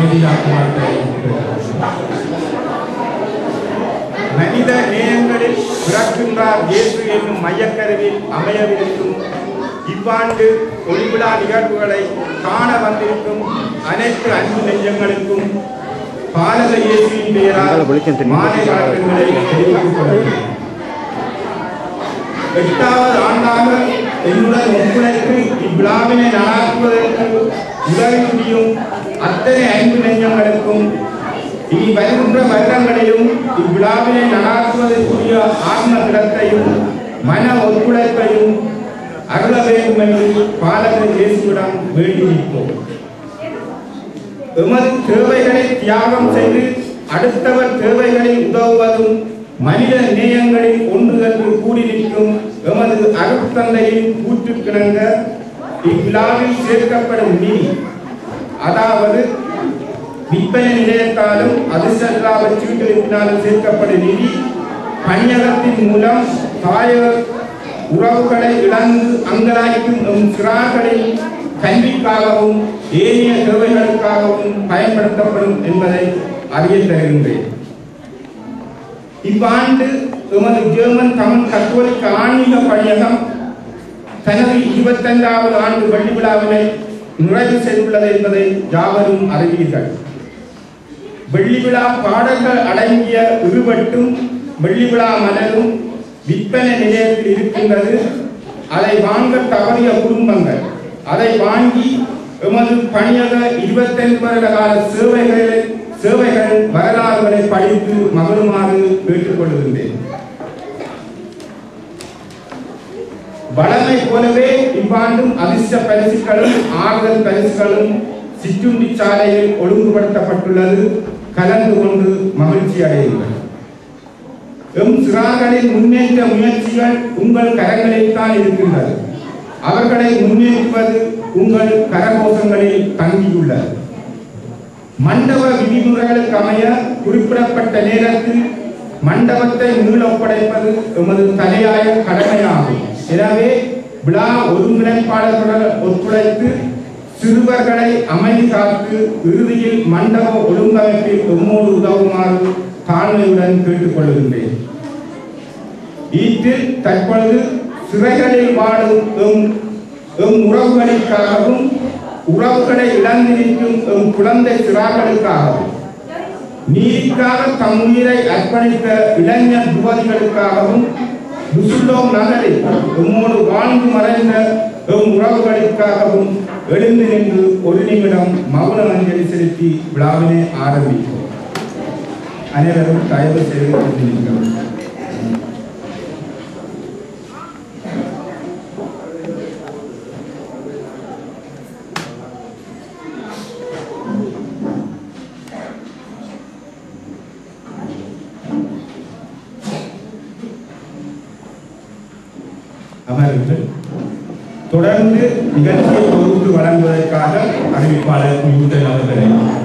அமைதியாக்குமாறு மனித நேயங்களில் பிறக்கின்றார் இயேசு என்னும் மையக்கருவில் அமையவிருக்கும் இவ்வாண்டு ஒளிவிழா நிகழ்வுகளை காண வந்திருக்கும் அனைத்து அன்பு நெஞ்சங்களுக்கும் பாலக இயேசுவின் பெயரால் மாலை வணக்கங்களை தெரிவித்துக் கொள்கிறேன் எட்டாவது ஆண்டாக என்னுடன் ஒத்துழைத்து இவ்விழாவினை நடாத்துவதற்கு உதவி புரியும் அத்தனை அன்பு நெஞ்சங்களுக்கும் இனி வருகின்ற வருடங்களிலும் இவ்விழாவினை நடாத்துவதற்குரிய ஆத்ம திடத்தையும் மன ஒத்துழைப்பையும் அருள வேண்டும் என்று பாலகர் இயேசுவிடம் வேண்டி நிற்போம் எமது தேவைகளை தியாகம் செய்து அடுத்தவர் தேவைகளில் உதவுவதும் மனித நேயங்களில் ஒன்று என்று கூடி நிற்கும் எமது அருட்தந்தையின் கூற்றுக்கிணங்க இவ்விழாவில் சேர்க்கப்படும் நிதி அதாவது விற்பனை நிலையத்தாலும் அதிர்ஷ்டலாப சீட்டெழுப்பினாலும் சேர்க்கப்படும் நிதி பணியகத்தின் மூலம் தாய உறவுகளை இழந்து அங்கலாய்க்கும் எம் சிறார்களின் கல்விக்காகவும் ஏனைய தேவைகளுக்காகவும் பயன்படுத்தப்படும் என்பதை அறிய தருகின்றேன் இவ்வாண்டு எமது ஜெர்மன் தமிழ் கத்தோலிக்க ஆன்மீக பணியகம் தனது இருபத்தைந்தாவது ஆண்டு வெள்ளி விழாவினை நிறைவு செய்துள்ளது என்பதை யாவரும் அறிவீர்கள் வெள்ளி விழா பாடல்கள் அடங்கிய இருவட்டும் வெள்ளி விழா மலரும் விற்பனை நிலையத்தில் இருக்கின்றது அதை வாங்க தவறிய குடும்பங்கள் அதை வாங்கி எமது பணியக இருபத்தைந்து வருட கால சேவைகளை சேவைகள் வரலாறுகளை படித்து மகிழுமாறு கேட்டுக்கொள்கின்றேன் வளமை போலவே இவ்வாண்டும் அதிர்ஷ்ட பரிசுகளும் ஆறுதல் பரிசுகளும் சிற்றுண்டி சாலையில் ஒழுங்குபடுத்தப்பட்டுள்ளது கலந்து கொண்டு மகிழ்ச்சி அடையுங்கள் எம் சிறார்களின் முன்னேற்ற முயற்சிகள் உங்கள் கரங்களில் தான் இருக்கின்றது அவர்களை முன்னேற்றுவது உங்கள் கரகோஷங்களில் தங்கியுள்ளது மண்டப விதிமுறைகளுக்கு அமைய குறிப்பிடப்பட்ட நேரத்தில் மண்டபத்தை மீள ஒப்படைப்பது எமது தலையாய கடமையாகும் எனவே விழா ஒருங்கிணைப்பாளர்களுடன் ஒத்துழைத்து சிறுவர்களை அமைதி காத்து இறுதியில் மண்டப ஒழுங்கமைப்பில் எம்மோடு உதவுமாறு தாழ்மையுடன் கேட்டுக்கொள்கின்றேன் ஈற்றில் தற்பொழுது சிறைகளில் வாழும் எம் எம் உறவுகளுக்காகவும் உறவுகளை இழந்திருக்கும் எம் குழந்தை சிறார்களுக்காகவும் நீதிக்காக தம் உயிரை அர்ப்பணித்த இளைஞர் யுவதிகளுக்காகவும் துசுல்லோம் நகரில் எம்மோடு வாழ்ந்து மறைந்த எம் உறவுகளுக்காகவும் எழுந்து நின்று ஒரு நிமிடம் மௌன அஞ்சலி செலுத்தி விழாவினை ஆரம்பித்தோம் அனைவரும் தயவு செய்து கொண்டிருக்கிறோம் அமருங்கள் தொடர்ந்து நிகழ்ச்சியை தொகுத்து வழங்குவதற்காக அறிவிப்பாளர் யூதன் அவர்களை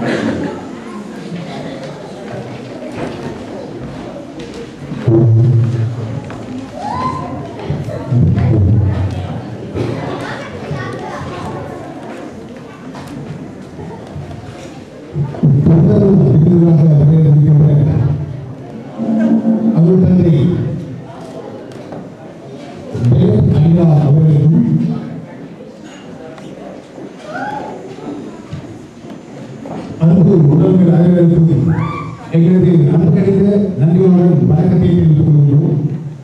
தொண்டரும் விருதுகளாக வரவேற்கின்ற அருள் தந்தை பேர் அனிதா அவர்களுக்கும் அன்பு உறவுகள் அனைவருக்கும் எங்களது அன்பு கிடைத்த நன்றியுடன் வணக்கத்தை தெரிவித்துக் கொள்கிறோம்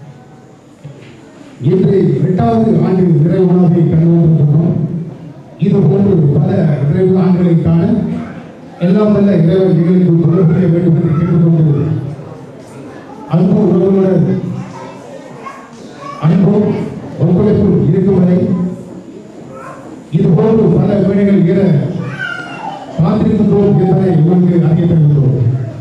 இன்று எட்டாவது ஆண்டு நிறைவு விழாவை கண்டு வந்திருக்கிறோம் இது போன்று பல நிறைவு ஆண்டுகளை காண எல்லாம் வல்ல இறைவன் எங்களுக்கு தொடர்பு செய்ய வேண்டும் என்று கேட்டுக்கொண்டு அன்பு உறவுகளுடன் அன்பும் ஒத்துழைப்பும் இருக்கும் வரை இது போன்று பல வேலைகள் ஏற காத்திருக்கின்றோம் என்பதை உங்களுக்கு அறிவித்திருக்கிறோம்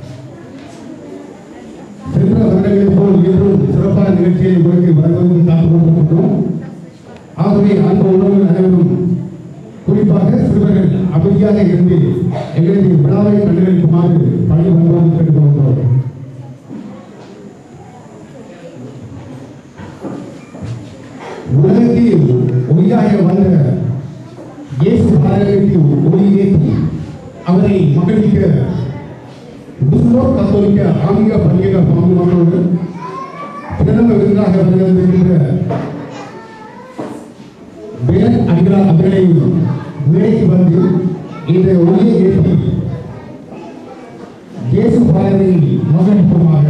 சென்ற வருடங்களைப் போல் இன்றும் சிறப்பான நிகழ்ச்சியை உங்களுக்கு வழங்குவதற்கு காத்துக் கொண்டிருக்கின்றோம் ஆகவே அன்பு உறவுகள் அனைவரும் குறிப்பாக சிறுவர்கள் அமைதியாக இருந்து எங்களது விழாவை கண்டுகளிக்குமாறு பள்ளி வருவோம் கேட்டுக்கொள்கிறோம் உலகத்தில் ஒளியாக வந்த இயேசு பாடலுக்கு ஒளியேற்றி அவரை மகளிக்க முஸ்லோ கத்தோலிக்க ஆன்மீக பண்டிகை பாம்புகளோடு பிரதம விருதாக வருகின்ற வேல் அடிகளார் அவர்களை மேடைக்கு வந்து இந்த ஒளியை ஏற்றி இயேசு பாலனை மகனிப்புமாக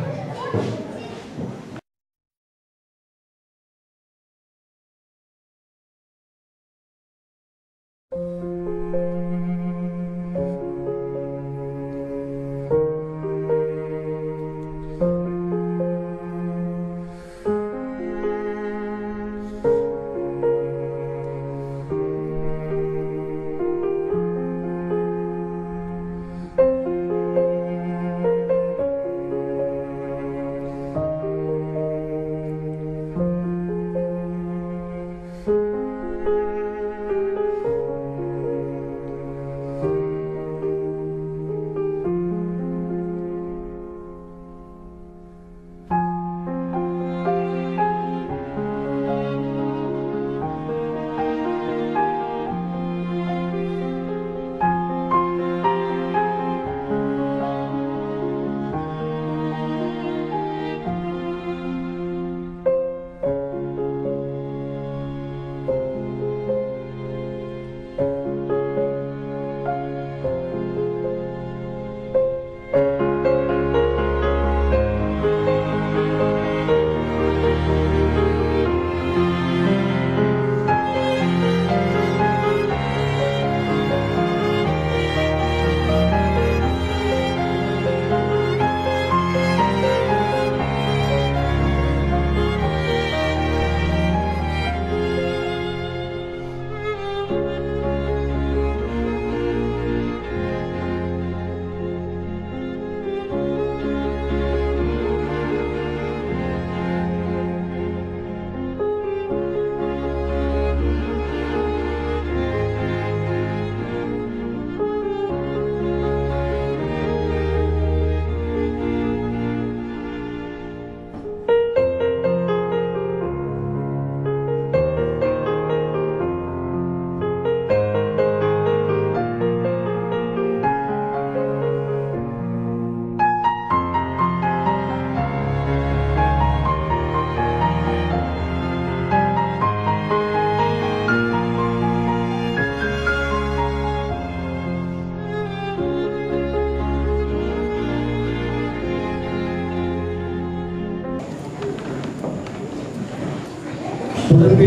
தொடர்ந்து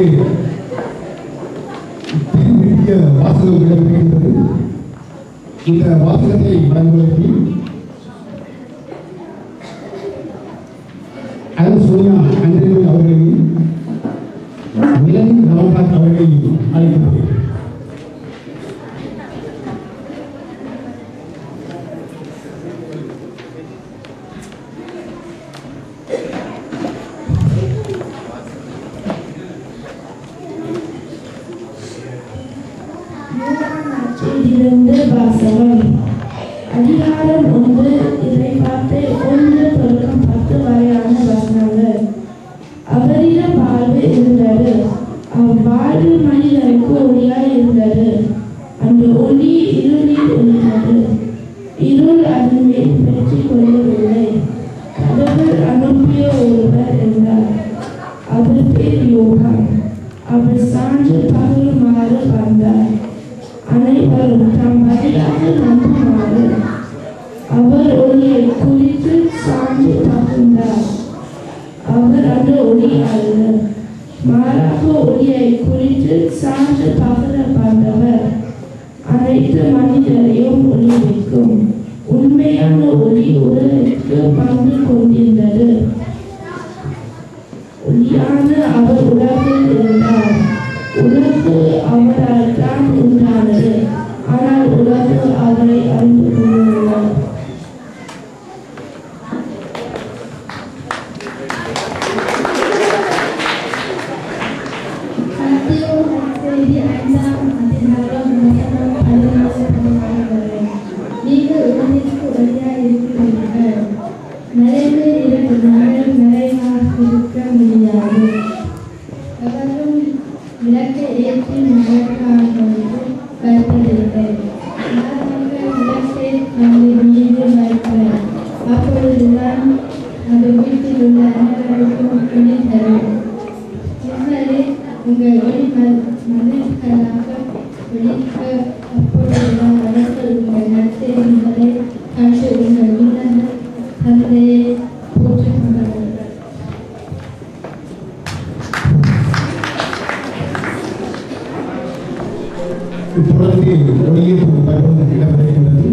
திரும்பிய வாசகம் இடம்பெறுகின்றது இந்த வாசகத்தை வழங்குவதற்கு அருள் சோனியா அன்றி அவர்களையும் மிலனி நவநாத் அவர்களையும் அழைக்கின்றேன் இதிலிருந்து வாசகம் அதிகாரம் ஒன்று இதை பார்த்து ஒன்று தொடக்கம் பத்து வரையான வசனங்கள் அவரிடம் வாழ்வு இருந்தது அவ்வாழ்வு மனிதருக்கு ஒளியாய் இருந்தது அந்த ஒளி இருளில் ஒளிந்தது இருள் அதன் மேல் பெற்றுக் கொள்ளவில்லை கடவுள் அனுப்பிய ஒருவர் என்றார் அவர் பேர் யோகான் அவர் சான்று பகலுமாறு வந்தார் அனைவரும் தம் வழியாக நம்புமாறு அவர் ஒளியை குறித்து சான்று பகிர்ந்தார் அவர் அந்த ஒளி அல்ல மாறாக ஒளியை குறித்து சான்று பகிர வந்தவர் அனைத்து மனிதரையும் ஒளி வைக்கும் உண்மையான ஒளி உலகிற்கு வந்து கொண்டிருந்தது ஒளியான அவர் உலகில் இருந்தார் உலகு அவரால் தான் உண்டானது ஆனால் உலகு அவரை அறிந்து கொள்ளவில்லை மத்தேயு செய்தி ஐந்தாம் அதிகாரம் வசனம் பதினாலு பதினாலு வரை. நீங்கள் உலகிற்கு ஒளியாய் இருக்கிறீர்கள். மறைந்து இரண்டு நாள் மறைவாக இருக்க முடியாது. எவரும் விளக்கை ஏற்றி மறைக்காமல் வைப்பதில்லை. மாறாக தொடர்ந்து ஒளியேற்று பருவம் இடம்பெறுகின்றது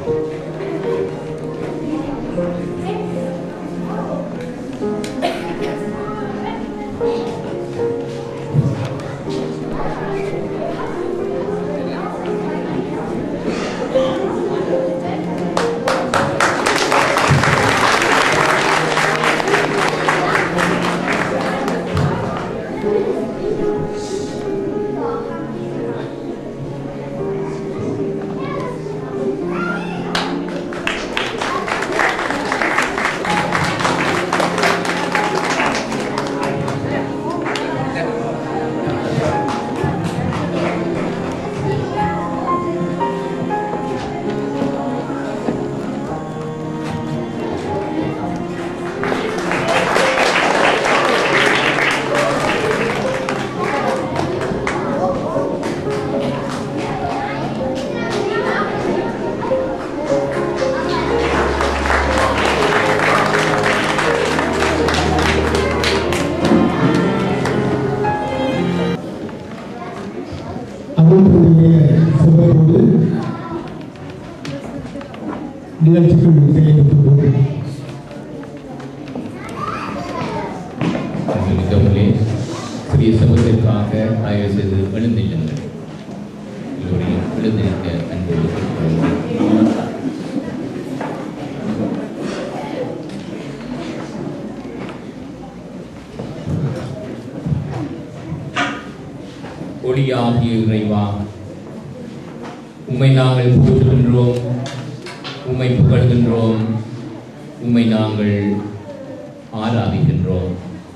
அவர்களுடைய செல்வத்தோடு நிகழ்ச்சிக்குள் செயல்பட்டு மிகவுமே சிறிய சமூகத்திற்காக ஆய்வு செய்து எழுந்திருந்தனர் எல்லோரையும் எழுந்திருக்க அன்போடு கேட்டுக்கொள்கிறேன். ஒளியாகிய இறைவா உம்மை நாங்கள் போற்றுகின்றோம் உம்மை புகழ்கின்றோம் உம்மை நாங்கள் ஆராதிக்கின்றோம்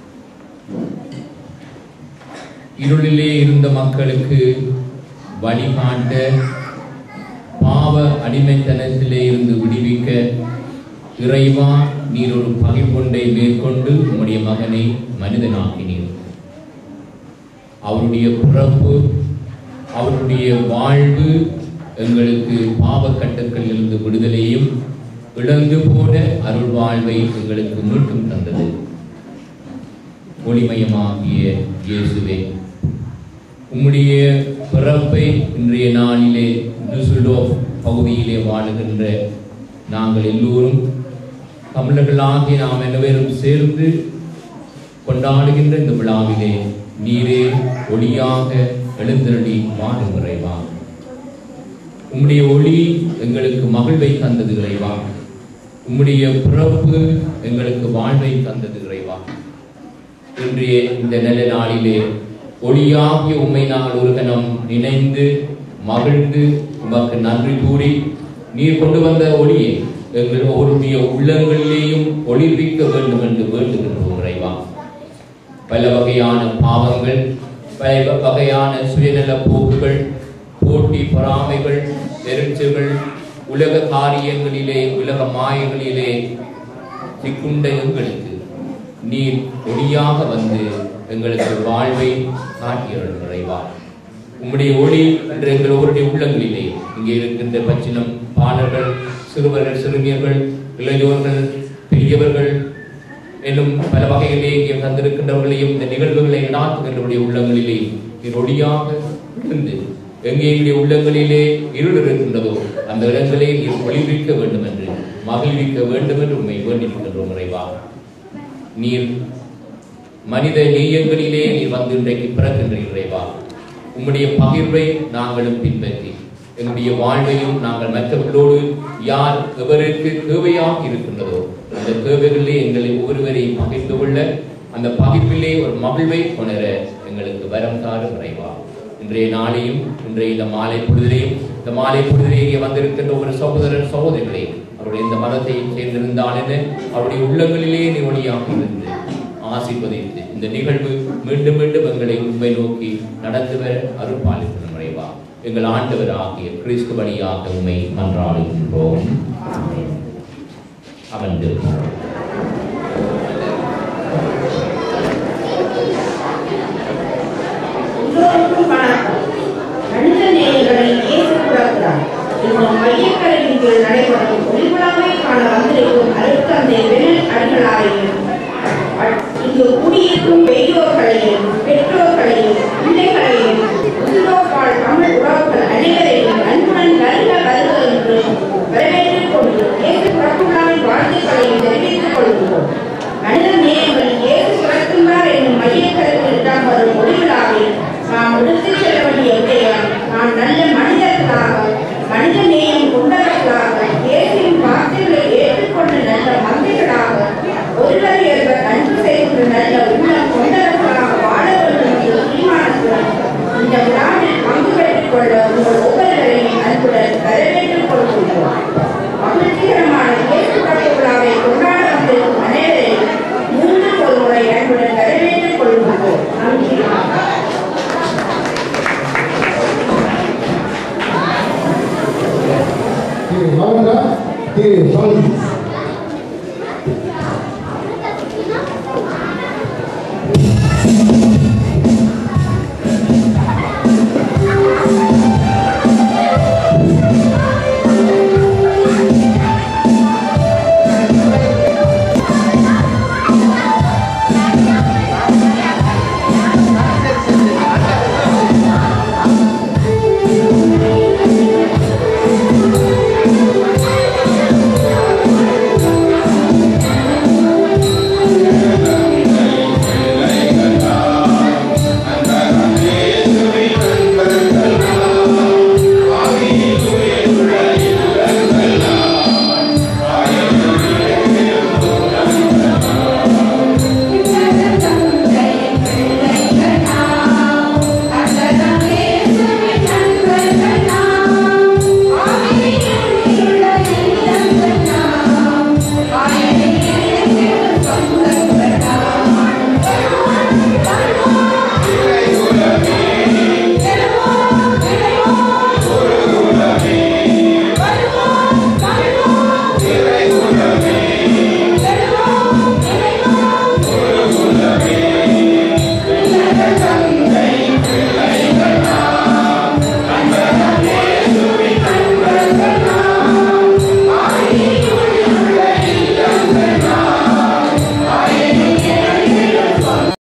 இருளிலே இருந்த மக்களுக்கு வழிகாட்ட பாவ அடிமைத்தனத்திலே இருந்து விடுவிக்க இறைவா நீர் ஒரு பகிர்கொண்டை மேற்கொண்டு உம்முடைய மகனை மனிதனாக்கினீர் அவருடைய பிறப்பு அவருடைய வாழ்வு எங்களுக்கு பாவக்கட்டுக்களில் இருந்து விடுதலையும் இழந்து போன அருள் வாழ்வை எங்களுக்கு மீட்டும் தந்தது ஒளிமயமாகிய இயேசுவே உம்முடைய பிறப்பை இன்றைய நாளிலே டுசுல்டோஃப் பகுதியிலே வாழுகின்ற நாங்கள் எல்லோரும் தமிழர்களாகிய நாம் அனைவரும் சேர்ந்து கொண்டாடுகின்ற இந்த விழாவிலே நீரே ஒளியாக எழுந்தருளி வாழும் இறைவா உம்முடைய ஒளி எங்களுக்கு மகிழ்வை தந்தது இறைவா உம்முடைய பிறப்பு எங்களுக்கு வாழ்வை தந்தது இறைவா இன்றைய இந்த நல்ல நாளிலே ஒளியாகிய உண்மை நாங்கள் ஒரு கணம் நினைந்து மகிழ்ந்து உமக்கு நன்றி கூறி நீர் கொண்டு வந்த ஒளியை எங்கள் ஒவ்வொருடைய உள்ளங்களிலேயும் ஒளிர்விக்க வேண்டும் என்று வேண்டுகின்றோம் இறைவா பல வகையான பாவங்கள் பல வகையான சுயநல போக்குகள் போட்டி பொறாமைகள் எரிச்சல்கள் உலக காரியங்களிலே உலக மாயங்களிலே சிக்குண்ட எங்களுக்கு நீர் ஒளியாக வந்து எங்களுக்கு வாழ்வை காட்டியருள் நிறைவா உம்முடைய ஒளி என்று எங்கள் ஒவ்வொருடைய உள்ளங்களிலே இங்கே இருக்கின்ற பச்சினம் பாலர்கள் சிறுவர்கள் சிறுமியர்கள் இளையோர்கள் பெரியவர்கள் என்னும் பல வகைகளிலே இங்கே தந்திருக்கின்றவர்களையும் இந்த நிகழ்வுகளை நடாத்துகின்றவருடைய உள்ளங்களிலே நீர் ஒளியாக இருந்து எங்கே எங்களுடைய உள்ளங்களிலே இருள் இருக்கின்றதோ அந்த இடங்களே நீர் ஒளிவிக்க வேண்டும் என்று மகிழ்விக்க வேண்டும் என்று உண்மை வேண்டிக் கொண்டிருக்கிறோம் இறைவா நீர் மனித நேயங்களிலே நீர் வந்து இன்றைக்கு பிறக்கின்ற இறைவா உம்முடைய பகிர்வை நாங்களும் பின்பற்றி எங்களுடைய வாழ்வையும் நாங்கள் மற்றவர்களோடு யார் எவருக்கு தேவையாக இருக்கின்றதோ அந்த தேவைகளிலே எங்களை ஒருவரையும் பகிர்ந்து கொள்ள அந்த பகிர்விலே ஒரு மகிழ்வை உணர எங்களுக்கு வரம் தாரும் இறைவா இன்றைய நாளையும் இன்றைய இந்த மாலை பொழுதிலையும் இந்த மாலை பொழுதிலே இங்கே வந்திருக்கின்ற ஒரு சகோதரர் சகோதரிகளே அவருடைய இந்த மதத்தை சேர்ந்திருந்தால் என்ன அவருடைய உள்ளங்களிலே நீ ஒளியாக இருந்து ஆசீர்வதித்து இந்த நிகழ்வு மீண்டும் மீண்டும் எங்களை உண்மை நோக்கி நடந்து வர அருள்பாலிக்கும் முறைவா எங்கள் ஆண்டவர் ஆகிய கிறிஸ்து வழியாக உண்மை மன்றாடுகின்றோம் அமர்ந்து எல்லோருக்கும் வணக்கம் மனித நேயர்களை இயேசு பிறக்கிறார் என்னும் மையக்கரையின் கீழ் நடைபெறும் ஒளிவிழாவை காண வந்திருக்கும் அருட்தந்தை வெணல் அடிகளாரையும் அ- இங்கு குடியிருக்கும் பெரியோர்களையும் பெற்றோர்களையும் பிள்ளைகளையும் உதிரோப்பால் தமிழ் உறவுகள் திரு சுவாமி